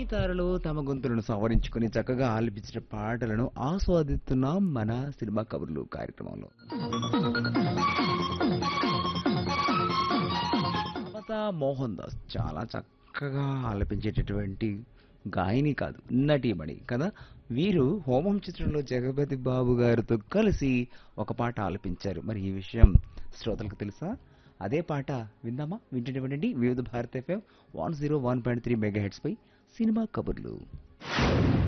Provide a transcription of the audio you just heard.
సినీ తారలు తమ గొంతులను సవరించుకుని చక్కగా ఆలపించిన పాటలను ఆస్వాదిస్తున్నాం మన సినిమా కబుర్లు కార్యక్రమంలో మమతా మోహన్ దాస్ చాలా చక్కగా ఆలపించేటటువంటి గాయని కాదు నటీమణి కదా వీరు హోమం చిత్రంలో జగపతి బాబు గారితో కలిసి ఒక పాట ఆలపించారు మరి ఈ విషయం శ్రోతలకు తెలుసా అదే పాట విందామా వింటుండీ వివిధ భారత FM one zero one point three megahertz పై సినిమా కబుర్లు